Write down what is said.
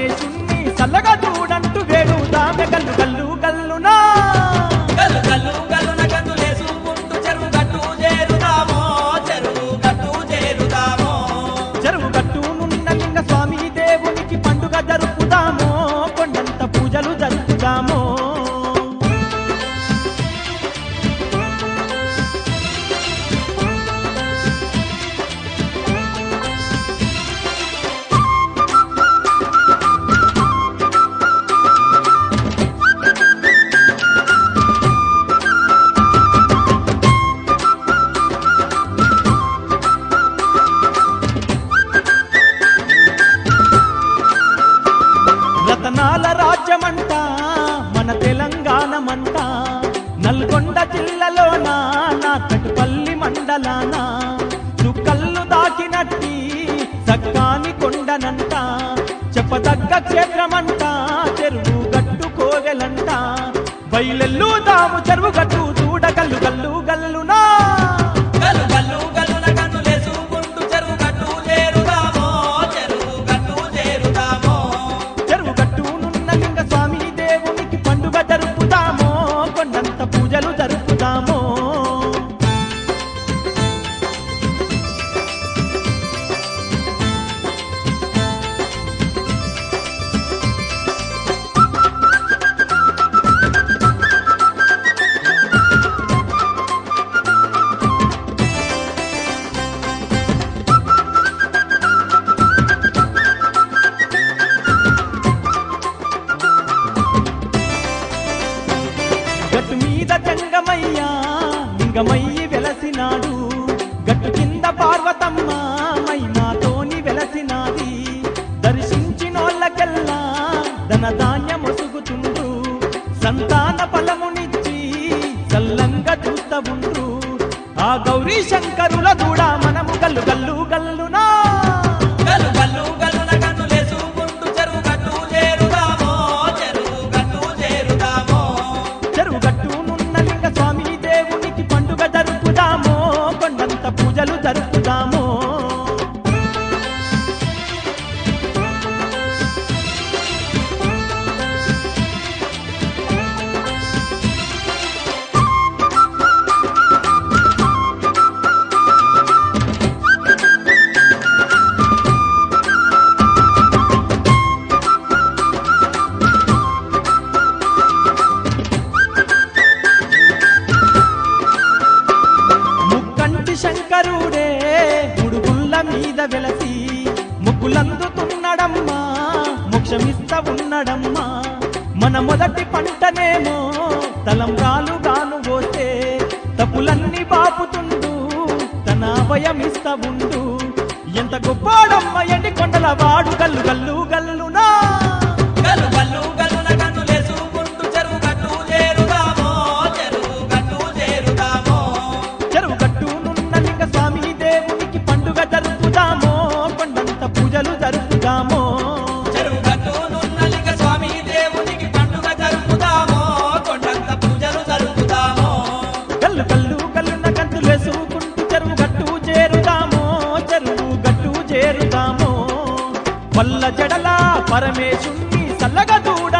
పరమేశుణ్ణి చల్లగా చూడంటూ వేడుదామె గల్లు గల్లు గల్లునా గల్లు గల్లు గల్లున గంతులేసుకుంటూ చెరువు గట్టు చేరుదామో చెరువు గట్టు చేరుదామో చెరువు గట్టునున్న లింగ స్వామి దేవునికి పండుగ జరుపుదామో కొండంత పూజలు జరుపుదామో రతనాల రాజ్యమంట మన తెలంగాణమంట నల్గొండ జిల్లాలోన నా కటుపల్లి మండలాన చుక్కల్లు దాకినట్టి సక్కాని కొండనంట చెప్పదగ్గ క్షేత్రమంట చెరువు గట్టు కోవెలంట బయలెల్లు దాము చెరువు గట్టు చూడ గల్లు గల్లు గల్లునా గల్లు గల్లు గల్లున గంతులేసుకుంటూ చెరువు గట్టు చేరుదామో చెరువు గట్టు చేరుదామో చెరువు గట్టునున్న లింగ స్వామి దేవునికి పండుగ జరుపుదామో కొండంత పూజలు జరుపుదామో గట్టు మీద జంగమయ్యా లింగమయ్యి వెలసినాడు గట్టు కింద పార్వతమ్మ మైనాతోని వెలసినాది దర్శించినోళ్ళకెల్లా ధన ధాన్యం ఒసుగుతుండ్రు సంతాన ఫలమునిచ్చి చల్లంగా చూస్తా ఉండ్రు ఆ గౌరీ శంకరుల కూడా మనము గల్లు గల్లు గల్లునా గల్లు గల్లు గల్లున గంతులేసుకుంటూ చెరువు గట్టు చేరుదామో చెరువు గట్టు చేరుదామో చెరువు గట్టునున్న లింగ స్వామి దేవునికి పండుగ జరుపుదామో కొండంత పూజలు జరుపుదామో ముక్కంటి శంకరుడే గుడుగుల్ల మీద వెలసి ముగ్గులందుతున్నాడమ్మా మోక్షమిస్త ఉన్నడమ్మా మన మొదటి పంటనేమో తలంబ్రాలుగాను పోతే తప్పులన్నీ బాపుతుండు తన అభయమిస్త ఉండు ఎంత గొప్పాడమ్మ ఎండి కొండల వాడు గల్లు గల్లు గల్లునా గల్లు గల్లు గల్లున గంతులేసుకుంటూ చెరువు గట్టు చేరుదామో చెరువు గట్టు చేరుదామో చెరువు గట్టునున్న లింగ స్వామి దేవునికి పండుగ జరుపుదామో కొండంత పూజలు జరుపుదామో చెరువు గట్టునున్న లింగ స్వామి దేవునికి పండుగ జరుపుదామో కొండంత పూజలు జరుపుదామో కల్లు కల్లు కల్లున్న కంతులు వేసుకుంటూ చెరువు గట్టు చేరుదామో చెరువు గట్టు చేరుదామో వల్ల జడల పరమేశుణ్ణి చల్లగా చూడ